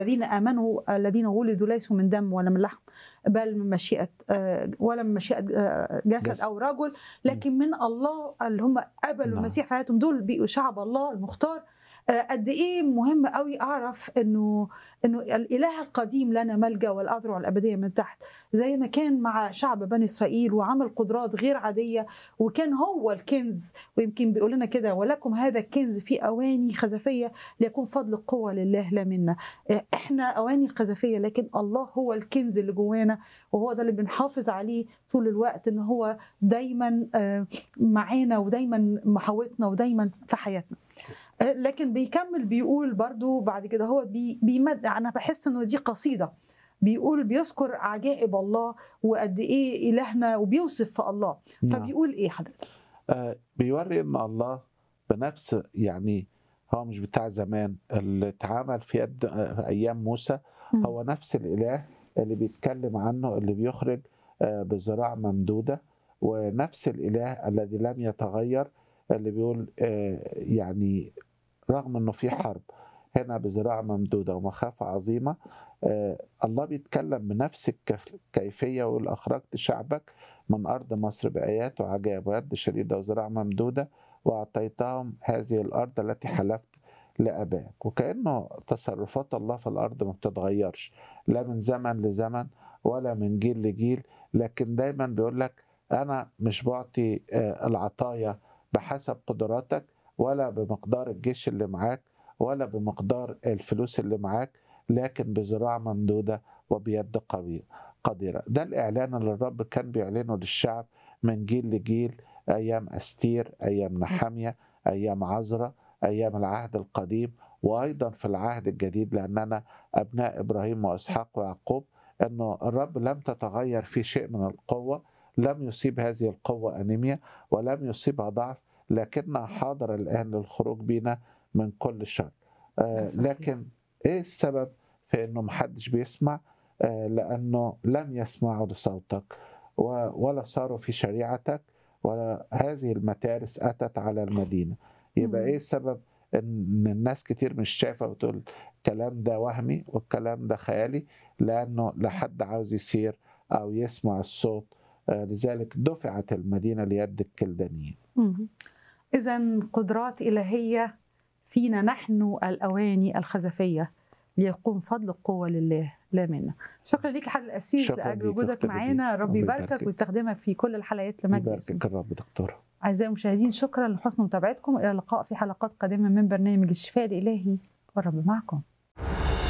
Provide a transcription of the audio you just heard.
الذين امنوا الذين ولدوا ليسوا من دم ولا من لحم بل من مشيئه آه، ولا من مشيئه آه، جسد جسد. او رجل لكن من الله اللي هم قبلوا نعم. المسيح في حياتهم دول بقوا شعب الله المختار آه، قد ايه مهم قوي اعرف انه انه الاله القديم لنا ملجا والاذرع الابديه من تحت زي ما كان مع شعب بني اسرائيل وعمل قدرات غير عاديه وكان هو الكنز ويمكن بيقول لنا كده ولكم هذا الكنز في اواني خزفيه ليكون فضل القوه لله لا منا آه، احنا اواني خزفيه لكن الله هو الكنز اللي جوانا وهو ده اللي بنحافظ عليه طول الوقت ان هو دايما آه، معانا ودايما محاوطنا ودايما في حياتنا آه، لكن بيكمل بيقول برضو بعد كده هو بي بيمد انا بحس انه دي قصيده بيقول بيذكر عجائب الله وقد ايه الهنا وبيوصف في الله نعم. فبيقول ايه حضرتك آه، بيوري ان الله بنفس يعني هو مش بتاع زمان اللي اتعمل في, يد آه، في ايام موسى مم. هو نفس الاله اللي بيتكلم عنه اللي بيخرج آه، بذراع ممدوده ونفس الاله الذي لم يتغير اللي بيقول آه، يعني رغم انه في حرب هنا بذراع ممدوده ومخافه عظيمه آه، الله بيتكلم بنفس الكف- الكيفيه ويقول اخرجت شعبك من أرض مصر بآيات وعجائب ويد شديدة وذراع ممدودة وأعطيتهم هذه الأرض التي حلفت لآبائك وكأنه تصرفات الله في الأرض ما بتتغيرش لا من زمن لزمن ولا من جيل لجيل لكن دايما بيقول لك أنا مش بعطي آه، العطايا بحسب قدراتك ولا بمقدار الجيش اللي معاك ولا بمقدار الفلوس اللي معاك لكن بذراع ممدودة وبيد قوية قديرة ده الإعلان اللي الرب كان بيعلنه للشعب من جيل لجيل أيام أستير أيام نحمية أيام عزرة أيام العهد القديم وأيضا في العهد الجديد لأننا أبناء إبراهيم وإسحاق ويعقوب أنه الرب لم تتغير في شيء من القوة لم يصيب هذه القوة أنيميا ولم يصيبها ضعف لكنها حاضرة الآن للخروج بنا من كل شر آه، صحيح. لكن إيه السبب في أنه محدش بيسمع آه، لأنه لم يسمعوا لصوتك و- ولا صاروا في شريعتك ولا هذه المتارس أتت على المدينة يبقى مم. إيه السبب إن الناس كتير مش شايفة وتقول الكلام ده وهمي والكلام ده خيالي لأنه لا حد عاوز يسير أو يسمع الصوت آه، لذلك دفعت المدينة ليد الكلدانيين إذا قدرات إلهية فينا نحن الأواني الخزفية ليقوم فضل القوة لله لا منا شكرا لك حضرتك الأسيس شكراً لأجل ليك يا وجودك أختي معانا بديع. رب ربنا يباركك يباركك. ويستخدمك في كل الحلقات لمجد اسمه يباركك الرب دكتور أعزائي المشاهدين شكرا لحسن متابعتكم إلى اللقاء في حلقات قادمة من برنامج الشفاء الإلهي والرب معكم